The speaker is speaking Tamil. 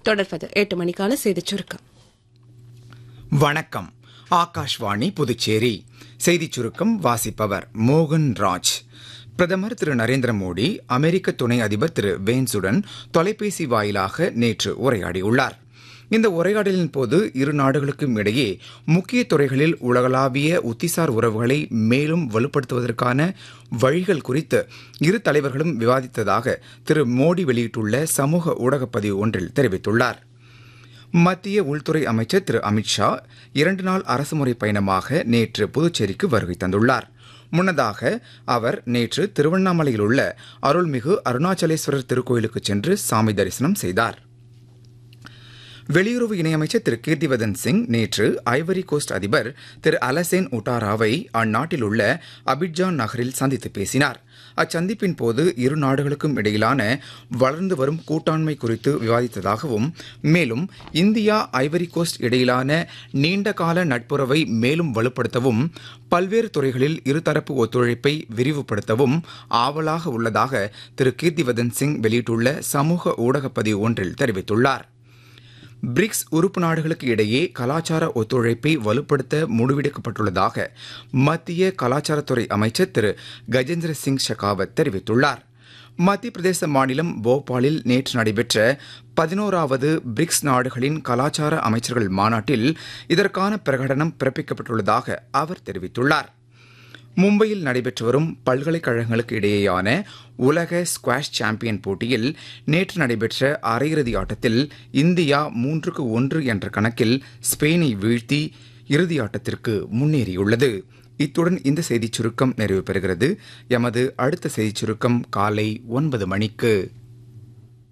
தொடர்வது எட்டு மணிக்கான செய்திச் சுருக்கம் வணக்கம் ஆகாஷ்வாணி புதுச்சேரி செய்திச் சுருக்கம் வாசிப்பவர் மோகன் ராஜ் பிரதமர் திரு நரேந்திர மோடி அமெரிக்க துணை அதிபர் திரு வேன்ஸுடன் தொலைபேசி வாயிலாக நேற்று உரையாடியுள்ளார் இந்த உரையாடலின் போது இரு நாடுகளுக்கும் இடையே முக்கிய துறைகளில் உலகளாவிய உத்திசார் உறவுகளை மேலும் வலுப்படுத்துவதற்கான வழிகள் குறித்து இரு தலைவர்களும் விவாதித்ததாக திரு மோடி வெளியிட்டுள்ள சமூக ஊடகப் பதிவு ஒன்றில் தெரிவித்துள்ளார் மத்திய உள்துறை அமைச்சர் திரு அமித்ஷா இரண்டு நாள் அரசுமுறை பயணமாக நேற்று புதுச்சேரிக்கு வருகை தந்துள்ளார் முன்னதாக அவர் நேற்று திருவண்ணாமலையில் உள்ள அருள்மிகு அருணாச்சலேஸ்வரர் திருக்கோயிலுக்கு சென்று சாமி தரிசனம் செய்தார் வெளியுறவு இணையமைச்சர் திரு கீர்த்திவர்தன் சிங் நேற்று ஐவரி கோஸ்ட் அதிபர் திரு அலசேன் உட்டாராவை அந்நாட்டில் உள்ள அபிட்ஜான் நகரில் சந்தித்து பேசினார் அச்சந்திப்பின் போது இரு நாடுகளுக்கும் இடையிலான வளர்ந்து வரும் கூட்டாண்மை குறித்து விவாதித்ததாகவும் மேலும் இந்தியா ஐவரி கோஸ்ட் இடையிலான நீண்டகால நட்புறவை மேலும் வலுப்படுத்தவும் பல்வேறு துறைகளில் இருதரப்பு ஒத்துழைப்பை விரிவுபடுத்தவும் ஆவலாக உள்ளதாக திரு கீர்த்திவர்தன் சிங் வெளியிட்டுள்ள சமூக ஊடகப் பதிவு ஒன்றில் தெரிவித்துள்ளார் பிரிக்ஸ் உறுப்பு நாடுகளுக்கு இடையே கலாச்சார ஒத்துழைப்பை வலுப்படுத்த முடிவெடுக்கப்பட்டுள்ளதாக மத்திய கலாச்சாரத்துறை அமைச்சர் திரு கஜேந்திர சிங் ஷெகாவத் தெரிவித்துள்ளார் மத்திய பிரதேச மாநிலம் போபாலில் நேற்று நடைபெற்ற பதினோராவது பிரிக்ஸ் நாடுகளின் கலாச்சார அமைச்சர்கள் மாநாட்டில் இதற்கான பிரகடனம் பிறப்பிக்கப்பட்டுள்ளதாக அவர் தெரிவித்துள்ளார் மும்பையில் நடைபெற்று வரும் பல்கலைக்கழகங்களுக்கு இடையேயான உலக ஸ்குவாஷ் சாம்பியன் போட்டியில் நேற்று நடைபெற்ற அரையிறுதி ஆட்டத்தில் இந்தியா மூன்றுக்கு ஒன்று என்ற கணக்கில் ஸ்பெயினை வீழ்த்தி இறுதி ஆட்டத்திற்கு முன்னேறியுள்ளது இத்துடன் இந்த செய்திச் சுருக்கம் நிறைவு பெறுகிறது எமது அடுத்த செய்திச் சுருக்கம் காலை ஒன்பது மணிக்கு